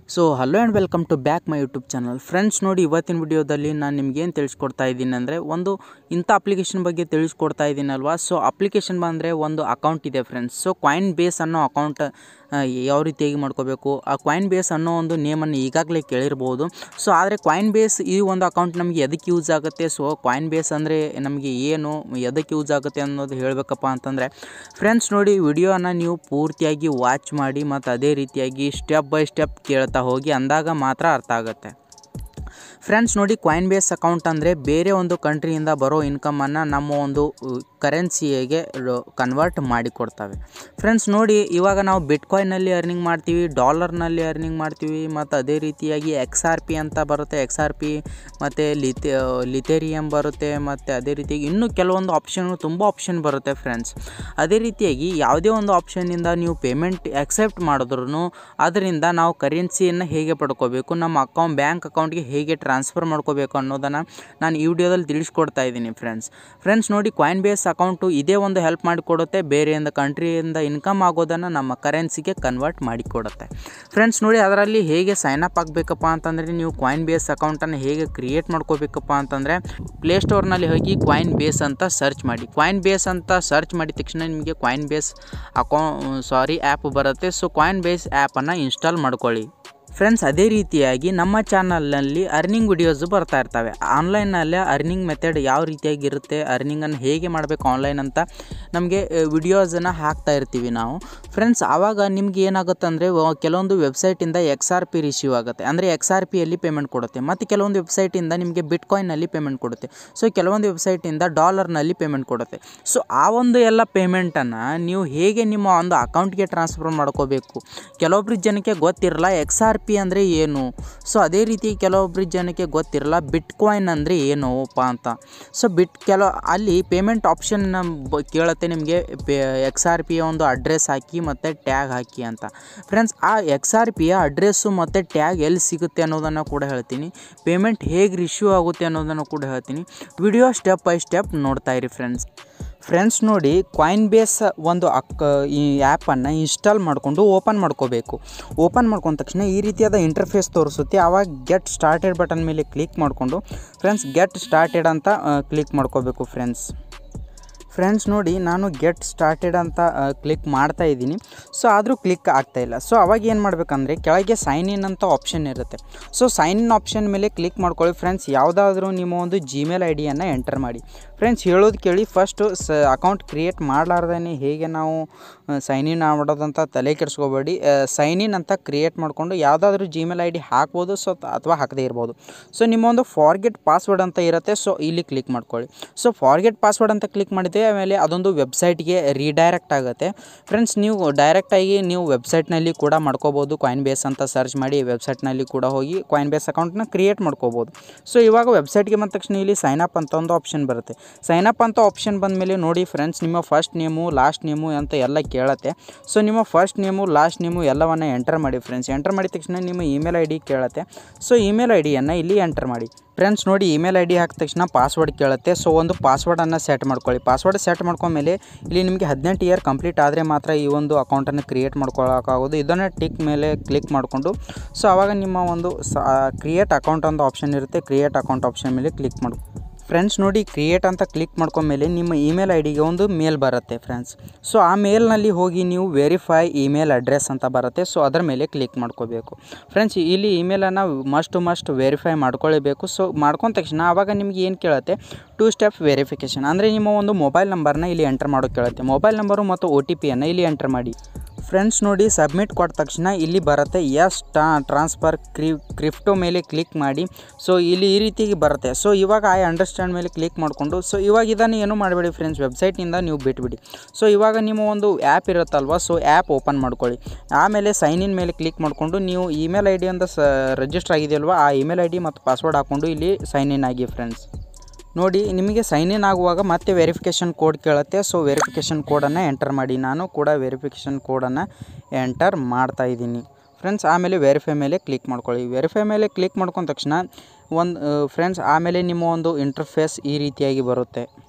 so hello and welcome to back my YouTube channel friends ನೋಡಿ ಇವತ್ತಿನ ವಿಡಿಯೋದಲ್ಲಿ ನಾನು ನಿಮ್ಗೆ ಏನು ತಿಳಿಸ್ಕೊಡ್ತಾ ಇದ್ದೀನಿ ಅಂದರೆ ಒಂದು ಇಂಥ ಅಪ್ಲಿಕೇಶನ್ ಬಗ್ಗೆ ತಿಳಿಸ್ಕೊಡ್ತಾ ಇದ್ದೀನಲ್ವಾ ಸೊ ಅಪ್ಲಿಕೇಶನ್ ಬಂದರೆ ಒಂದು ಅಕೌಂಟ್ ಇದೆ ಫ್ರೆಂಡ್ಸ್ ಸೊ ಕಾಯಿನ್ ಬೇಸ್ ಅನ್ನೋ ಅಕೌಂಟ್ ಯಾವ ರೀತಿಯಾಗಿ ಮಾಡ್ಕೋಬೇಕು ಆ ಕಾಯಿನ್ ಬೇಸ್ ಅನ್ನೋ ಒಂದು ನೇಮನ್ನು ಈಗಾಗಲೇ ಕೇಳಿರ್ಬೋದು ಸೊ ಆದರೆ ಕಾಯಿನ್ ಬೇಸ್ ಈ ಒಂದು ಅಕೌಂಟ್ ನಮಗೆ ಎದಕ್ಕೆ ಯೂಸ್ ಆಗುತ್ತೆ ಸೊ ಕಾಯಿನ್ ಬೇಸ್ ಅಂದರೆ ನಮಗೆ ಏನು ಎದಕ್ಕೆ ಯೂಸ್ ಆಗುತ್ತೆ ಅನ್ನೋದು ಹೇಳಬೇಕಪ್ಪ ಅಂತಂದರೆ ಫ್ರೆಂಡ್ಸ್ ನೋಡಿ ವಿಡಿಯೋನ ನೀವು ಪೂರ್ತಿಯಾಗಿ ವಾಚ್ ಮಾಡಿ ಮತ್ತು ಅದೇ ರೀತಿಯಾಗಿ ಸ್ಟೆಪ್ ಬೈ ಸ್ಟೆಪ್ ಕೇಳ್ತಾ ಹೋಗಿ ಅಂದಾಗ ಮಾತ್ರ ಅರ್ಥ ಆಗುತ್ತೆ ಫ್ರೆಂಡ್ಸ್ ನೋಡಿ ಕಾಯಿನ್ ಬೇಸ್ ಅಕೌಂಟ್ ಅಂದರೆ ಬೇರೆ ಒಂದು ಕಂಟ್ರಿಯಿಂದ ಬರೋ ಇನ್ಕಮನ್ನು ನಮ್ಮ ಒಂದು ಕರೆನ್ಸಿಗೆ ಕನ್ವರ್ಟ್ ಮಾಡಿ ಕೊಡ್ತವೆ ಫ್ರೆಂಡ್ಸ್ ನೋಡಿ ಇವಾಗ ನಾವು ಬಿಟ್ಕಾಯಿನಲ್ಲಿ ಅರ್ನಿಂಗ್ ಮಾಡ್ತೀವಿ ಡಾಲರ್ನಲ್ಲಿ ಅರ್ನಿಂಗ್ ಮಾಡ್ತೀವಿ ಮತ್ತು ಅದೇ ರೀತಿಯಾಗಿ ಎಕ್ಸ್ ಆರ್ ಪಿ ಅಂತ ಬರುತ್ತೆ ಎಕ್ಸ್ ಆರ್ ಪಿ ಮತ್ತು ಲಿಥೆ ಲಿಥೇರಿಯಮ್ ಬರುತ್ತೆ ಮತ್ತು ಅದೇ ರೀತಿಯಾಗಿ ಇನ್ನೂ ಕೆಲವೊಂದು ಆಪ್ಷನ್ ತುಂಬ ಆಪ್ಷನ್ ಬರುತ್ತೆ ಫ್ರೆಂಡ್ಸ್ ಅದೇ ರೀತಿಯಾಗಿ ಯಾವುದೇ ಒಂದು ಆಪ್ಷನ್ನಿಂದ ನೀವು ಪೇಮೆಂಟ್ ಆಕ್ಸೆಪ್ಟ್ ಮಾಡಿದ್ರು ಅದರಿಂದ ನಾವು ಕರೆನ್ಸಿಯನ್ನು ಹೇಗೆ ಪಡ್ಕೋಬೇಕು ನಮ್ಮ ಅಕೌಂಟ್ ಬ್ಯಾಂಕ್ ಅಕೌಂಟ್ಗೆ ಹೇಗೆ ಟ್ರಾನ್ಸ್ಫರ್ ಮಾಡ್ಕೋಬೇಕು ಅನ್ನೋದನ್ನು ನಾನು ಈ ವಿಡಿಯೋದಲ್ಲಿ ತಿಳಿಸ್ಕೊಡ್ತಾ ಇದ್ದೀನಿ ಫ್ರೆಂಡ್ಸ್ ಫ್ರೆಂಡ್ಸ್ ನೋಡಿ ಕಾಯಿನ್ ಬೇಸ್ ಅಕೌಂಟು ಇದೇ ಒಂದು ಹೆಲ್ಪ್ ಮಾಡಿಕೊಡುತ್ತೆ ಬೇರೆಯಿಂದ ಕಂಟ್ರಿಯಿಂದ ಇನ್ಕಮ್ ಆಗೋದನ್ನು ನಮ್ಮ ಕರೆನ್ಸಿಗೆ ಕನ್ವರ್ಟ್ ಮಾಡಿಕೊಡುತ್ತೆ ಫ್ರೆಂಡ್ಸ್ ನೋಡಿ ಅದರಲ್ಲಿ ಹೇಗೆ ಸೈನ್ ಅಪ್ ಆಗಬೇಕಪ್ಪ ಅಂತಂದರೆ ನೀವು ಕಾಯಿನ್ ಬೇಸ್ ಅಕೌಂಟನ್ನು ಹೇಗೆ ಕ್ರಿಯೇಟ್ ಮಾಡ್ಕೋಬೇಕಪ್ಪ ಅಂತಂದರೆ ಪ್ಲೇಸ್ಟೋರ್ನಲ್ಲಿ ಹೋಗಿ ಕಾಯಿನ್ ಬೇಸ್ ಅಂತ ಸರ್ಚ್ ಮಾಡಿ ಕಾಯಿನ್ ಬೇಸ್ ಅಂತ ಸರ್ಚ್ ಮಾಡಿದ ತಕ್ಷಣ ನಿಮಗೆ ಕಾಯಿನ್ ಬೇಸ್ ಅಕೌ ಸಾರಿ ಆ್ಯಪ್ ಬರುತ್ತೆ ಸೊ ಕಾಯಿನ್ ಬೇಸ್ ಆ್ಯಪನ್ನು ಇನ್ಸ್ಟಾಲ್ ಮಾಡ್ಕೊಳ್ಳಿ ಫ್ರೆಂಡ್ಸ್ ಅದೇ ರೀತಿಯಾಗಿ ನಮ್ಮ ಚಾನಲ್ನಲ್ಲಿ ಅರ್ನಿಂಗ್ ವಿಡಿಯೋಸ್ ಬರ್ತಾ ಇರ್ತವೆ ಆನ್ಲೈನಲ್ಲೇ ಅರ್ನಿಂಗ್ ಮೆಥಡ್ ಯಾವ ರೀತಿಯಾಗಿರುತ್ತೆ ಅರ್ನಿಂಗನ್ನು ಹೇಗೆ ಮಾಡಬೇಕು ಆನ್ಲೈನ್ ಅಂತ ನಮಗೆ ವಿಡಿಯೋಸನ್ನು ಹಾಕ್ತಾ ಇರ್ತೀವಿ ನಾವು ಫ್ರೆಂಡ್ಸ್ ಆವಾಗ ನಿಮ್ಗೆ ಏನಾಗುತ್ತೆ ಅಂದರೆ ಕೆಲವೊಂದು ವೆಬ್ಸೈಟಿಂದ ಎಕ್ಸ್ ಆರ್ ಪಿ ರಿಸೀವ್ ಆಗುತ್ತೆ ಅಂದರೆ ಎಕ್ಸ್ ಆರ್ ಪಿಯಲ್ಲಿ ಪೇಮೆಂಟ್ ಕೊಡುತ್ತೆ ಮತ್ತು ಕೆಲವೊಂದು ವೆಬ್ಸೈಟಿಂದ ನಿಮಗೆ ಬಿಟ್ಕಾಯಿನಲ್ಲಿ ಪೇಮೆಂಟ್ ಕೊಡುತ್ತೆ ಸೊ ಕೆಲವೊಂದು ವೆಬ್ಸೈಟಿಂದ ಡಾಲರ್ನಲ್ಲಿ ಪೇಮೆಂಟ್ ಕೊಡುತ್ತೆ ಸೊ ಆ ಒಂದು ಎಲ್ಲ ಪೇಮೆಂಟನ್ನು ನೀವು ಹೇಗೆ ನಿಮ್ಮ ಒಂದು ಅಕೌಂಟ್ಗೆ ಟ್ರಾನ್ಸ್ಫರ್ ಮಾಡ್ಕೋಬೇಕು ಕೆಲವೊಬ್ರು ಜನಕ್ಕೆ ಗೊತ್ತಿರಲ್ಲ ಎಕ್ಸ್ ಆರ್ ಪಿ ಅಂದರೆ ಏನು ಸೊ ಅದೇ ರೀತಿ ಕೆಲವೊಬ್ರು ಜನಕ್ಕೆ ಗೊತ್ತಿರಲ್ಲ ಬಿಟ್ಕಾಯಿನ್ ಅಂದರೆ ಏನೋಪ್ಪ ಅಂತ ಸೊ ಬಿಟ್ ಕೆಲವು ಅಲ್ಲಿ ಪೇಮೆಂಟ್ ಆಪ್ಷನ್ ಬ ಕೇಳುತ್ತೆ ನಿಮಗೆ ಪೇ ಎಕ್ಸ್ ಆರ್ ಪಿಯ ಒಂದು ಅಡ್ರೆಸ್ ಹಾಕಿ ಮತ್ತು ಟ್ಯಾಗ್ ಹಾಕಿ ಅಂತ ಫ್ರೆಂಡ್ಸ್ ಆ ಎಕ್ಸ್ ಆರ್ ಪಿಯ ಅಡ್ರೆಸ್ಸು ಮತ್ತು ಟ್ಯಾಗ್ ಎಲ್ಲಿ ಸಿಗುತ್ತೆ ಅನ್ನೋದನ್ನು ಕೂಡ ಹೇಳ್ತೀನಿ ಪೇಮೆಂಟ್ ಹೇಗೆ ರಿಶ್ಯೂ ಆಗುತ್ತೆ ಅನ್ನೋದನ್ನು ಕೂಡ ಹೇಳ್ತೀನಿ ವಿಡಿಯೋ ಸ್ಟೆಪ್ ಬೈ ಸ್ಟೆಪ್ ನೋಡ್ತಾ ಇರಿ ಫ್ರೆಂಡ್ಸ್ ಫ್ರೆಂಡ್ಸ್ ನೋಡಿ ಕಾಯಿನ್ ಬೇಸ್ ಒಂದು ಅಕ್ ಈ ಆ್ಯಪನ್ನು ಇನ್ಸ್ಟಾಲ್ ಮಾಡಿಕೊಂಡು ಓಪನ್ ಮಾಡ್ಕೋಬೇಕು ಓಪನ್ ಮಾಡ್ಕೊಂಡ ತಕ್ಷಣ ಈ ರೀತಿಯಾದ ಇಂಟರ್ಫೇಸ್ ತೋರಿಸುತ್ತೆ ಆವಾಗ ಗೆಟ್ ಸ್ಟಾರ್ಟೆಡ್ ಬಟನ್ ಮೇಲೆ ಕ್ಲಿಕ್ ಮಾಡಿಕೊಂಡು ಫ್ರೆಂಡ್ಸ್ ಗೆಟ್ ಸ್ಟಾರ್ಟೆಡ್ ಅಂತ ಕ್ಲಿಕ್ ಮಾಡ್ಕೋಬೇಕು ಫ್ರೆಂಡ್ಸ್ ಫ್ರೆಂಡ್ಸ್ ನೋಡಿ ನಾನು ಗೆಟ್ ಸ್ಟಾರ್ಟೆಡ್ ಅಂತ ಕ್ಲಿಕ್ ಮಾಡ್ತಾ ಇದ್ದೀನಿ ಸೊ ಆದರೂ ಕ್ಲಿಕ್ ಆಗ್ತಾಯಿಲ್ಲ ಸೊ ಅವಾಗ ಏನು ಮಾಡಬೇಕಂದ್ರೆ ಕೆಳಗೆ ಸೈನ್ ಇನ್ ಅಂತ ಆಪ್ಷನ್ ಇರುತ್ತೆ ಸೊ ಸೈನ್ ಇನ್ ಆಪ್ಷನ್ ಮೇಲೆ ಕ್ಲಿಕ್ ಮಾಡ್ಕೊಳ್ಳಿ ಫ್ರೆಂಡ್ಸ್ ಯಾವುದಾದ್ರೂ ನಿಮ್ಮ ಒಂದು ಜಿಮೇಲ್ ಐ ಡಿಯನ್ನು ಎಂಟರ್ ಮಾಡಿ ಫ್ರೆಂಡ್ಸ್ ಹೇಳೋದು ಕೇಳಿ ಫಸ್ಟು ಸ ಅಕೌಂಟ್ ಕ್ರಿಯೇಟ್ ಮಾಡಲಾರ್ದೇ ಹೇಗೆ ನಾವು ಸೈನ್ ಇನ್ ಮಾಡೋದಂತ ತಲೆ ಕೆಡಿಸ್ಕೋಬೇಡಿ ಸೈನ್ ಇನ್ ಅಂತ ಕ್ರಿಯೇಟ್ ಮಾಡಿಕೊಂಡು ಯಾವುದಾದ್ರೂ ಜಿಮೇಲ್ ಐ ಡಿ ಹಾಕ್ಬೋದು ಸೊ ಅಥವಾ ಹಾಕದೇ ಇರ್ಬೋದು ಸೊ ನಿಮ್ಮೊಂದು ಫಾರ್ಗೆಟ್ ಪಾಸ್ವರ್ಡ್ ಅಂತ ಇರುತ್ತೆ ಸೊ ಇಲ್ಲಿ ಕ್ಲಿಕ್ ಮಾಡ್ಕೊಳ್ಳಿ ಸೊ ಫಾರ್ಗೆಟ್ ಪಾಸ್ವರ್ಡ್ ಅಂತ ಕ್ಲಿಕ್ ಮಾಡಿದೆ ಆಮೇಲೆ ಅದೊಂದು ವೆಬ್ಸೈಟ್ಗೆ ರೀಡೈರೆಕ್ಟ್ ಆಗುತ್ತೆ ಫ್ರೆಂಡ್ಸ್ ನೀವು ಡೈರೆಕ್ಟಾಗಿ ನೀವು ವೆಬ್ಸೈಟ್ನಲ್ಲಿ ಕೂಡ ಮಾಡ್ಕೋಬೋದು ಕಾಯಿನ್ ಬೇಸ್ ಅಂತ ಸರ್ಚ್ ಮಾಡಿ ವೆಬ್ಸೈಟ್ನಲ್ಲಿ ಕೂಡ ಹೋಗಿ ಕಾಯಿನ್ ಬೇಸ್ ಅಕೌಂಟ್ನ ಕ್ರಿಯೇಟ್ ಮಾಡ್ಕೋಬೋದು ಸೊ ಇವಾಗ ವೆಬ್ಸೈಟ್ಗೆ ಬಂದ ತಕ್ಷಣ ಇಲ್ಲಿ ಸೈನ್ ಅಪ್ ಅಂತ ಒಂದು ಆಪ್ಷನ್ ಬರುತ್ತೆ ಸೈನ್ ಅಪ್ ಅಂತ ಆಪ್ಷನ್ ಬಂದ ಮೇಲೆ ನೋಡಿ ಫ್ರೆಂಡ್ಸ್ ನಿಮ್ಮ ಫಸ್ಟ್ ನೇಮು ಲಾಸ್ಟ್ ನೇಮು ಅಂತ ಎಲ್ಲ ಕೇಳತ್ತೆ ಸೊ ನಿಮ್ಮ ಫಸ್ಟ್ ನೇಮು ಲಾಸ್ಟ್ ನೇಮು ಎಲ್ಲವನ್ನು ಎಂಟರ್ ಮಾಡಿ ಫ್ರೆಂಡ್ಸ್ ಎಂಟರ್ ಮಾಡಿದ ತಕ್ಷಣ ನಿಮ್ಮ ಇಮೇಲ್ ಐ ಡಿ ಕೇಳುತ್ತೆ ಸೊ ಇಮೇಲ್ ಐ ಡಿಯನ್ನು ಇಲ್ಲಿ ಎಂಟರ್ ಮಾಡಿ ಫ್ರೆಂಡ್ಸ್ ನೋಡಿ ಇಮೇಲ್ ಐ ಡಿ ಹಾಕಿದ ತಕ್ಷಣ ಪಾಸ್ವರ್ಡ್ ಕೇಳುತ್ತೆ ಸೊ ಒಂದು ಪಾಸ್ವರ್ಡನ್ನು ಸೆಟ್ ಮಾಡ್ಕೊಳ್ಳಿ ಪಾಸ್ವರ್ಡ್ ಸೆಟ್ ಮಾಡ್ಕೊಂಡ್ಮೇಲೆ ಇಲ್ಲಿ ನಿಮಗೆ ಹದಿನೆಂಟು ಇಯರ್ ಕಂಪ್ಲೀಟ್ ಆದರೆ ಮಾತ್ರ ಈ ಒಂದು ಅಕೌಂಟನ್ನು ಕ್ರಿಯೇಟ್ ಮಾಡ್ಕೊಳ್ಳೋಕ್ಕಾಗೋದು ಇದನ್ನು ಟಿಕ್ ಮೇಲೆ ಕ್ಲಿಕ್ ಮಾಡಿಕೊಂಡು ಸೊ ಆವಾಗ ನಿಮ್ಮ ಒಂದು ಕ್ರಿಯೇಟ್ ಅಕೌಂಟ್ ಒಂದು ಆಪ್ಷನ್ ಇರುತ್ತೆ ಕ್ರಿಯೇಟ್ ಅಕೌಂಟ್ ಆಪ್ಷನ್ ಮೇಲೆ ಕ್ಲಿಕ್ ಮಾಡಿ ಫ್ರೆಂಡ್ಸ್ ನೋಡಿ ಕ್ರಿಯೇಟ್ ಅಂತ ಕ್ಲಿಕ್ ಮಾಡ್ಕೊಂಡ್ಮೇಲೆ ನಿಮ್ಮ ಇಮೇಲ್ ಐ ಡಿಗೆ ಒಂದು ಮೇಲ್ ಬರುತ್ತೆ ಫ್ರೆಂಡ್ಸ್ ಸೊ ಆ ಮೇಲ್ನಲ್ಲಿ ಹೋಗಿ ನೀವು ವೆರಿಫೈ ಇಮೇಲ್ ಅಡ್ರೆಸ್ ಅಂತ ಬರುತ್ತೆ ಸೊ ಅದರ ಮೇಲೆ ಕ್ಲಿಕ್ ಮಾಡ್ಕೋಬೇಕು ಫ್ರೆಂಡ್ಸ್ ಇಲ್ಲಿ ಇಮೇಲನ್ನು ಮಸ್ಟ್ ಮಸ್ಟ್ ವೆರಿಫೈ ಮಾಡ್ಕೊಳ್ಳೇಬೇಕು ಸೊ ಮಾಡ್ಕೊಂಡ ತಕ್ಷಣ ಆವಾಗ ನಿಮ್ಗೆ ಏನು ಕೇಳುತ್ತೆ ಟೂ ಸ್ಟೆಪ್ ವೆರಿಫಿಕೇಷನ್ ಅಂದರೆ ನಿಮ್ಮ ಒಂದು ಮೊಬೈಲ್ ನಂಬರ್ನ ಇಲ್ಲಿ ಎಂಟರ್ ಮಾಡೋಕ್ಕೆ ಕೇಳುತ್ತೆ ಮೊಬೈಲ್ ನಂಬರು ಮತ್ತು ಒ ಟಿ ಪಿಯನ್ನು ಇಲ್ಲಿ ಎಂಟರ್ ಮಾಡಿ ಫ್ರೆಂಡ್ಸ್ ನೋಡಿ ಸಬ್ಮಿಟ್ ಕೊಟ್ಟ ತಕ್ಷಣ ಇಲ್ಲಿ ಬರುತ್ತೆ ಎಸ್ ಟಾ ಟ್ರಾನ್ಸ್ಫರ್ ಕ್ರಿ ಕ್ರಿಪ್ಟೋ ಮೇಲೆ ಕ್ಲಿಕ್ ಮಾಡಿ ಸೊ ಇಲ್ಲಿ ಈ ರೀತಿಯಾಗಿ ಬರುತ್ತೆ ಸೊ ಇವಾಗ ಐ ಅಂಡರ್ಸ್ಟ್ಯಾಂಡ್ ಮೇಲೆ ಕ್ಲಿಕ್ ಮಾಡಿಕೊಂಡು ಸೊ ಇವಾಗ ಇದನ್ನು ಏನು ಮಾಡಬೇಡಿ ಫ್ರೆಂಡ್ಸ್ ವೆಬ್ಸೈಟ್ನಿಂದ ನೀವು ಬಿಟ್ಬಿಡಿ ಸೊ ಇವಾಗ ನಿಮ್ಮ ಒಂದು ಆ್ಯಪ್ ಇರುತ್ತಲ್ವ ಸೊ ಆ್ಯಪ್ ಓಪನ್ ಮಾಡ್ಕೊಳ್ಳಿ ಆಮೇಲೆ ಸೈನ್ ಇನ್ ಮೇಲೆ ಕ್ಲಿಕ್ ಮಾಡಿಕೊಂಡು ನೀವು ಇಮೇಲ್ ಐ ಡಿ ಅಂತ ಸ ರಿಜಿಸ್ಟರ್ ಆಗಿದೆಯಲ್ವ ಆ ಇಮೇಲ್ ಐ ಡಿ ಮತ್ತು ಪಾಸ್ವರ್ಡ್ ಹಾಕ್ಕೊಂಡು ಇಲ್ಲಿ ಸೈನ್ ಇನ್ ಆಗಿ ಫ್ರೆಂಡ್ಸ್ ನೋಡಿ ನಿಮಗೆ ಸೈನ್ ಇನ್ ಆಗುವಾಗ ಮತ್ತೆ ವೆರಿಫಿಕೇಷನ್ ಕೋಡ್ ಕೇಳುತ್ತೆ ಸೊ ವೆರಿಫಿಕೇಷನ್ ಕೋಡನ್ನು ಎಂಟರ್ ಮಾಡಿ ನಾನು ಕೂಡ ವೆರಿಫಿಕೇಷನ್ ಕೋಡನ್ನು ಎಂಟರ್ ಮಾಡ್ತಾ ಇದ್ದೀನಿ ಫ್ರೆಂಡ್ಸ್ ಆಮೇಲೆ ವೆರಿಫೈ ಮೇಲೆ ಕ್ಲಿಕ್ ಮಾಡ್ಕೊಳ್ಳಿ ವೆರಿಫೈ ಮೇಲೆ ಕ್ಲಿಕ್ ಮಾಡ್ಕೊಂಡ ತಕ್ಷಣ ಒಂದು ಫ್ರೆಂಡ್ಸ್ ಆಮೇಲೆ ನಿಮ್ಮ ಒಂದು ಇಂಟರ್ಫೇಸ್ ಈ ರೀತಿಯಾಗಿ ಬರುತ್ತೆ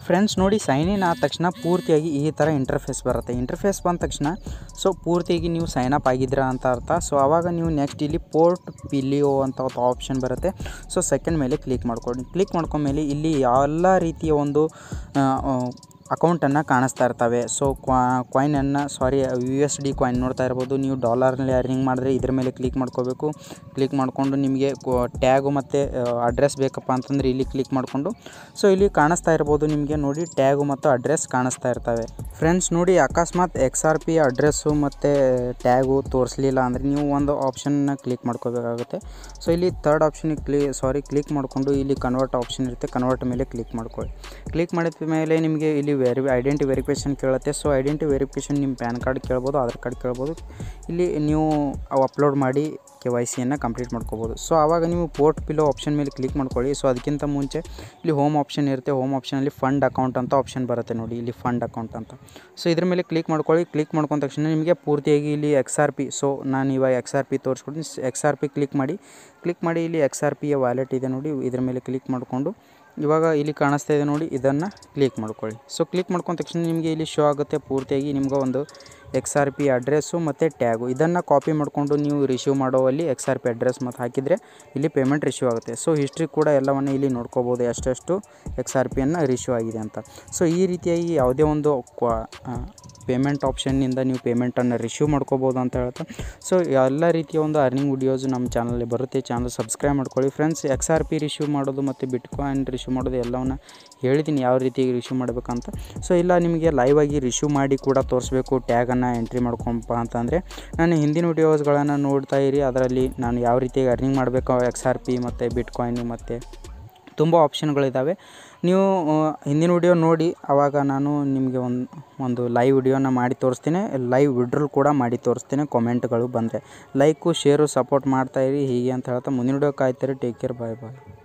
ಫ್ರೆಂಡ್ಸ್ ನೋಡಿ ಸೈನ್ ಇನ್ ಆದ ತಕ್ಷಣ ಪೂರ್ತಿಯಾಗಿ ಈ ಥರ ಇಂಟರ್ಫೇಸ್ ಬರುತ್ತೆ ಇಂಟರ್ಫೇಸ್ ಬಂದ ತಕ್ಷಣ ಸೊ ಪೂರ್ತಿಯಾಗಿ ನೀವು ಸೈನ್ ಅಪ್ ಆಗಿದ್ದೀರಾ ಅಂತ ಅರ್ಥ ಸೊ ಆವಾಗ ನೀವು ನೆಕ್ಸ್ಟ್ ಇಲ್ಲಿ ಪೋರ್ಟ್ ಪಿಲಿಯೋ ಅಂತ ಒಂದು ಆಪ್ಷನ್ ಬರುತ್ತೆ ಸೊ ಸೆಕೆಂಡ್ ಮೇಲೆ ಕ್ಲಿಕ್ ಮಾಡ್ಕೊಳ್ಳಿ ಕ್ಲಿಕ್ ಮಾಡ್ಕೊಂಡ್ಮೇಲೆ ಇಲ್ಲಿ ಎಲ್ಲ ರೀತಿಯ ಒಂದು ಅಕೌಂಟನ್ನು ಕಾಣಿಸ್ತಾ ಇರ್ತವೆ ಸೊ ಕಾಯಿನನ್ನು sorry U S D coin ನೋಡ್ತಾ ಇರ್ಬೋದು ನೀವು ಡಾಲರ್ನಲ್ಲಿ ಅರ್ನಿಂಗ್ ಮಾಡಿದ್ರೆ ಇದ್ರ ಮೇಲೆ ಕ್ಲಿಕ್ ಮಾಡ್ಕೋಬೇಕು ಕ್ಲಿಕ್ ಮಾಡಿಕೊಂಡು ನಿಮಗೆ ಟ್ಯಾಗು ಮತ್ತು ಅಡ್ರೆಸ್ ಬೇಕಪ್ಪ ಅಂತಂದರೆ ಇಲ್ಲಿ ಕ್ಲಿಕ್ ಮಾಡಿಕೊಂಡು ಸೊ ಇಲ್ಲಿ ಕಾಣಿಸ್ತಾ ಇರ್ಬೋದು ನಿಮಗೆ ನೋಡಿ ಟ್ಯಾಗು ಮತ್ತು ಅಡ್ರೆಸ್ ಕಾಣಿಸ್ತಾ ಇರ್ತವೆ ಫ್ರೆಂಡ್ಸ್ ನೋಡಿ ಅಕಸ್ಮಾತ್ ಎಕ್ಸ್ ಆರ್ ಪಿ ಅಡ್ರೆಸ್ಸು ಮತ್ತು ಟ್ಯಾಗು ತೋರಿಸಲಿಲ್ಲ ಅಂದರೆ ನೀವು ಒಂದು ಆಪ್ಷನ್ನ ಕ್ಲಿಕ್ ಮಾಡ್ಕೋಬೇಕಾಗುತ್ತೆ ಸೊ ಇಲ್ಲಿ ತರ್ಡ್ ಆಪ್ಷನಿಗೆ ಕ್ಲಿ ಸಾರಿ ಕ್ಲಿಕ್ ಮಾಡಿಕೊಂಡು ಇಲ್ಲಿ ಕನ್ವರ್ಟ್ ಆಪ್ಷನ್ ಇರುತ್ತೆ ಕನ್ವರ್ಟ್ ಮೇಲೆ ಕ್ಲಿಕ್ ಮಾಡ್ಕೊಳ್ಳಿ ಕ್ಲಿಕ್ ಮಾಡಿದ ಮೇಲೆ ನಿಮಗೆ ಇಲ್ಲಿ ವೆರಿ ಐಡೆಂಟಿ ವೆರಿಫಿಕೇಷನ್ ಕೇಳುತ್ತೆ ಸೊ ಐಡೆಂಟಿ ವೆರಿಫಿಕೇಷನ್ ನಿಮ್ಮ ಪ್ಯಾನ್ ಕಾರ್ಡ್ ಕೇಳ್ಬೋದು ಆಧಾರ್ ಕಾರ್ಡ್ ಕೇಳ್ಬೋದು ಇಲ್ಲಿ ನೀವು ಅವು ಅಪ್ಲೋಡ್ ಮಾಡಿ ಕೆ ವೈ ಸಿಯನ್ನು ಕಂಪ್ಲೀಟ್ ಮಾಡ್ಕೋಬೋದು ಸೊ ಆವಾಗ ನೀವು ಪೋರ್ಟ್ ಪಿಲೋ ಆಪ್ಷನ್ ಮೇಲೆ ಕ್ಲಿಕ್ ಮಾಡ್ಕೊಳ್ಳಿ ಸೊ ಅದಕ್ಕಿಂತ ಮುಂಚೆ ಇಲ್ಲಿ ಹೋಮ್ ಆಪ್ಷನ್ ಇರುತ್ತೆ ಹೋಮ್ ಆಪ್ಷನಲ್ಲಿ ಫಂಡ್ ಅಕೌಂಟ್ ಅಂತ ಆಪ್ಷನ್ ಬರುತ್ತೆ ನೋಡಿ ಇಲ್ಲಿ ಫಂಡ್ ಅಕೌಂಟ್ ಅಂತ ಸೊ ಇದ್ರ ಮೇಲೆ ಕ್ಲಿಕ್ ಮಾಡ್ಕೊಳ್ಳಿ ಕ್ಲಿಕ್ ಮಾಡ್ಕೊಂಡ ತಕ್ಷಣ ನಿಮಗೆ ಪೂರ್ತಿಯಾಗಿ ಇಲ್ಲಿ ಎಕ್ಸ್ ಆರ್ ಪಿ ಸೊ ನಾನು ಇವಾಗ ಎಕ್ಸ್ ಆರ್ ಪಿ ತೋರಿಸ್ಕೊಡ್ತೀನಿ ಎಕ್ಸ್ ಆರ್ ಪಿ ಕ್ಲಿಕ್ ಮಾಡಿ ಕ್ಲಿಕ್ ಮಾಡಿ ಇಲ್ಲಿ ಎಕ್ಸ್ ಆರ್ ಪಿಯ ವ್ಯಾಲೆಟ್ ಇದೆ ನೋಡಿ ಇದ್ರ ಮೇಲೆ ಕ್ಲಿಕ್ ಮಾಡಿಕೊಂಡು ಇವಾಗ ಇಲ್ಲಿ ಕಾಣಿಸ್ತಾ ಇದೆ ನೋಡಿ ಇದನ್ನು ಕ್ಲಿಕ್ ಮಾಡ್ಕೊಳ್ಳಿ ಸೊ ಕ್ಲಿಕ್ ಮಾಡ್ಕೊಂಡ ತಕ್ಷಣ ನಿಮಗೆ ಇಲ್ಲಿ ಶೋ ಆಗುತ್ತೆ ಪೂರ್ತಿಯಾಗಿ ನಿಮ್ಗೆ ಒಂದು ಎಕ್ಸ್ ಆರ್ ಪಿ ಅಡ್ರೆಸ್ಸು ಮತ್ತು ಟ್ಯಾಗು ಇದನ್ನು ಕಾಪಿ ಮಾಡಿಕೊಂಡು ನೀವು ರಿಸೀವ್ ಮಾಡೋವಲ್ಲಿ ಎಕ್ಸ್ ಆರ್ ಪಿ ಅಡ್ರೆಸ್ ಮತ್ತು ಹಾಕಿದರೆ ಇಲ್ಲಿ ಪೇಮೆಂಟ್ ರಿಸೀವ್ ಆಗುತ್ತೆ ಸೊ ಹಿಸ್ಟ್ರಿ ಕೂಡ ಎಲ್ಲವನ್ನು ಇಲ್ಲಿ ನೋಡ್ಕೋಬೋದು ಎಷ್ಟೆಷ್ಟು ಎಕ್ಸ್ ಆರ್ ಪಿಯನ್ನು ರಿಸೀವ್ ಆಗಿದೆ ಅಂತ ಸೊ ಈ ರೀತಿಯಾಗಿ ಯಾವುದೇ ಒಂದು ಕ್ವಾ ಪೇಮೆಂಟ್ ಆಪ್ಷನ್ನಿಂದ ನೀವು ಪೇಮೆಂಟನ್ನು ರಿಸೀವ್ ಮಾಡ್ಕೋಬೋದು ಅಂತ ಹೇಳ್ತಾ ಸೊ ಎಲ್ಲ ರೀತಿಯ ಒಂದು ಅರ್ನಿಂಗ್ ವಿಡಿಯೋಸ್ ನಮ್ಮ ಚಾನಲಲ್ಲಿ ಬರುತ್ತೆ ಚಾನಲ್ ಸಬ್ಸ್ಕ್ರೈಬ್ ಮಾಡ್ಕೊಳ್ಳಿ friends X R P receive ಮಾಡೋದು ಮತ್ತು ಬಿಟ್ ಕಾಯಿನ್ ರಿಸೀವ್ ಮಾಡೋದು ಎಲ್ಲವನ್ನು ಹೇಳಿದ್ದೀನಿ ಯಾವ ರೀತಿಯಾಗಿ ರಿಸೀವ್ ಮಾಡಬೇಕಂತ ಸೊ ಇಲ್ಲ ನಿಮಗೆ ಲೈವ್ ಆಗಿ ರಿಸೀವ್ ಮಾಡಿ ಕೂಡ ತೋರಿಸ್ಬೇಕು ಟ್ಯಾಗನ್ನು ಎಂಟ್ರಿ ಮಾಡ್ಕೊಂಪ ಅಂತಂದರೆ ನಾನು ಹಿಂದಿನ ವಿಡಿಯೋಸ್ಗಳನ್ನು ನೋಡ್ತಾ ಇರಿ ಅದರಲ್ಲಿ ನಾನು ಯಾವ ರೀತಿಯಾಗಿ ಅರ್ನಿಂಗ್ ಮಾಡಬೇಕು ಎಕ್ಸ್ ಆರ್ ಪಿ ಮತ್ತು ಬಿಟ್ ಕಾಯಿನು ಮತ್ತು ತುಂಬ ಆಪ್ಷನ್ಗಳಿದ್ದಾವೆ ನೀವು ಆ, ಹಿಂದಿನ ವಿಡಿಯೋ ನೋಡಿ ಆವಾಗ ನಾನು ನಿಮಗೆ ಒಂದು ಒಂದು ಲೈವ್ ವಿಡಿಯೋನ ಮಾಡಿ ತೋರಿಸ್ತೀನಿ ಲೈವ್ ವಿಡ್ರಲ್ ಕೂಡ ಮಾಡಿ ತೋರಿಸ್ತೀನಿ ಕಾಮೆಂಟ್ಗಳು ಬಂದರೆ ಲೈಕು ಶೇರು ಸಪೋರ್ಟ್ ಮಾಡ್ತಾಯಿರಿ ಹೀಗೆ ಅಂತ ಹೇಳ್ತಾ ಮುಂದಿನ ವಿಡಿಯೋ ಕಾಯ್ತೀರಿ ಟೇಕ್ ಕೇರ್ ಬಾಯ್ ಬಾಯ್